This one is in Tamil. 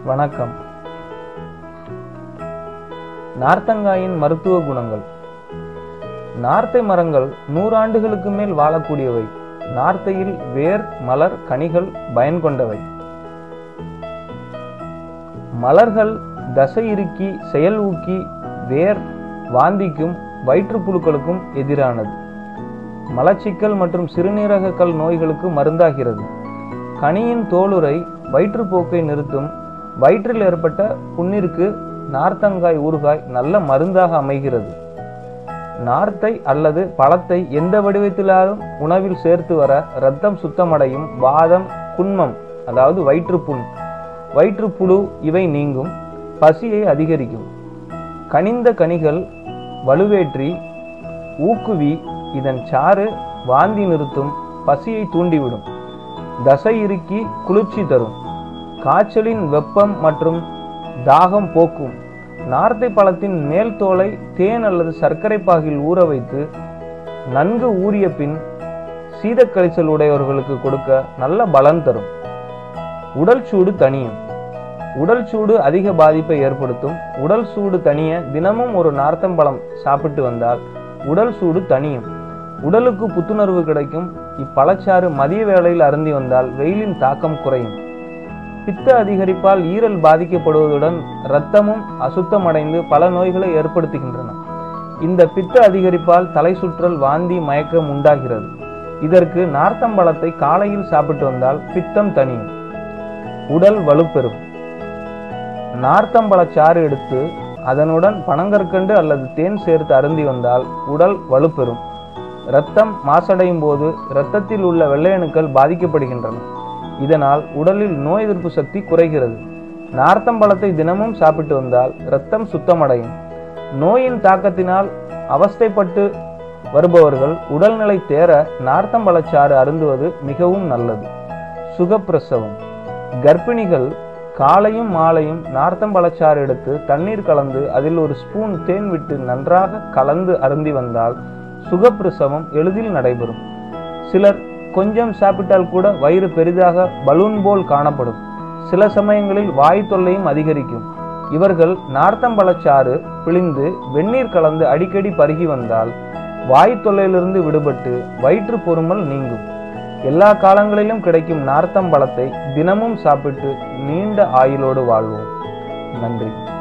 வணக்கம் நார்த்தங்காயின் மருத்துவ குணங்கள் நார்த்தை மரங்கள் நூறாண்டுகளுக்கு மேல் வாழக்கூடியவை நார்த்தையில் வேர் மலர் கனிகள் பயன் கொண்டவை மலர்கள் தசை இறுக்கி செயல் ஊக்கி வேர் வாந்திக்கும் வயிற்றுப்புழுக்களுக்கும் எதிரானது மலச்சிக்கல் மற்றும் சிறுநீரக கல் நோய்களுக்கு மருந்தாகிறது கனியின் தோலுரை வயிற்றுப்போக்கை நிறுத்தும் வயிற்றில் ஏற்பட்ட புண்ணிற்கு நார்த்தங்காய் ஊறுகாய் நல்ல மருந்தாக அமைகிறது நார்த்தை அல்லது பழத்தை எந்த வடிவத்திலாலும் உணவில் சேர்த்து வர இரத்தம் சுத்தமடையும் வாதம் குன்மம் அதாவது வயிற்றுப்புண் வயிற்றுப்புழு இவை நீங்கும் பசியை அதிகரிக்கும் கனிந்த கனிகள் வலுவேற்றி ஊக்குவி இதன் சாறு வாந்தி நிறுத்தும் பசியை தூண்டிவிடும் தசை இறுக்கி குளிர்ச்சி தரும் காய்ச்சலின் வெப்பம் மற்றும் தாகம் போக்கும் நார்த்தை பழத்தின் மேல் தோலை தேன் அல்லது சர்க்கரை பாகில் ஊற வைத்து நன்கு ஊறிய பின் சீதக்கழிச்சல் உடையவர்களுக்கு கொடுக்க நல்ல பலன் தரும் உடல் சூடு தணியும் உடல் சூடு அதிக பாதிப்பை ஏற்படுத்தும் உடல் சூடு தணிய தினமும் ஒரு நார்த்தம்பழம் சாப்பிட்டு வந்தால் உடல் சூடு தணியும் உடலுக்கு புத்துணர்வு கிடைக்கும் இப்பழச்சாறு மதிய வேளையில் அருந்தி வந்தால் வெயிலின் தாக்கம் குறையும் பித்த அதிகரிப்பால் ஈரல் பாதிக்கப்படுவதுடன் இரத்தமும் அசுத்தமடைந்து பல நோய்களை ஏற்படுத்துகின்றன இந்த பித்த அதிகரிப்பால் தலை சுற்றல் வாந்தி மயக்கம் உண்டாகிறது இதற்கு நார்த்தம்பழத்தை காலையில் சாப்பிட்டு வந்தால் பித்தம் தணியும் உடல் வலுப்பெறும் நார்த்தம்பழச்சாறு எடுத்து அதனுடன் பனங்கற்கண்டு அல்லது தேன் சேர்த்து அருந்தி வந்தால் உடல் வலுப்பெறும் இரத்தம் மாசடையும் போது இரத்தத்தில் உள்ள வெள்ளையணுக்கள் பாதிக்கப்படுகின்றன இதனால் உடலில் நோய் எதிர்ப்பு சக்தி குறைகிறது நார்த்தம்பழத்தை தினமும் சாப்பிட்டு வந்தால் இரத்தம் சுத்தமடையும் நோயின் தாக்கத்தினால் அவஸ்தைப்பட்டு வருபவர்கள் உடல்நிலை தேர நார்த்தம்பழச்சாறு அருந்துவது மிகவும் நல்லது சுகப்பிரசவம் கர்ப்பிணிகள் காலையும் மாலையும் நார்த்தம்பழச்சாறு எடுத்து தண்ணீர் கலந்து அதில் ஒரு ஸ்பூன் தேன் விட்டு நன்றாக கலந்து அருந்தி வந்தால் சுகப்பிரசவம் எளிதில் நடைபெறும் சிலர் கொஞ்சம் சாப்பிட்டால் கூட வயிறு பெரிதாக பலூன் போல் காணப்படும் சில சமயங்களில் வாய் தொல்லையும் அதிகரிக்கும் இவர்கள் நார்த்தம்பழச்சாறு பிழிந்து வெந்நீர் கலந்து அடிக்கடி பருகி வந்தால் வாய் தொல்லையிலிருந்து விடுபட்டு வயிற்று பொறுமல் நீங்கும் எல்லா காலங்களிலும் கிடைக்கும் நார்த்தம்பழத்தை தினமும் சாப்பிட்டு நீண்ட ஆயுளோடு வாழ்வோம் நன்றி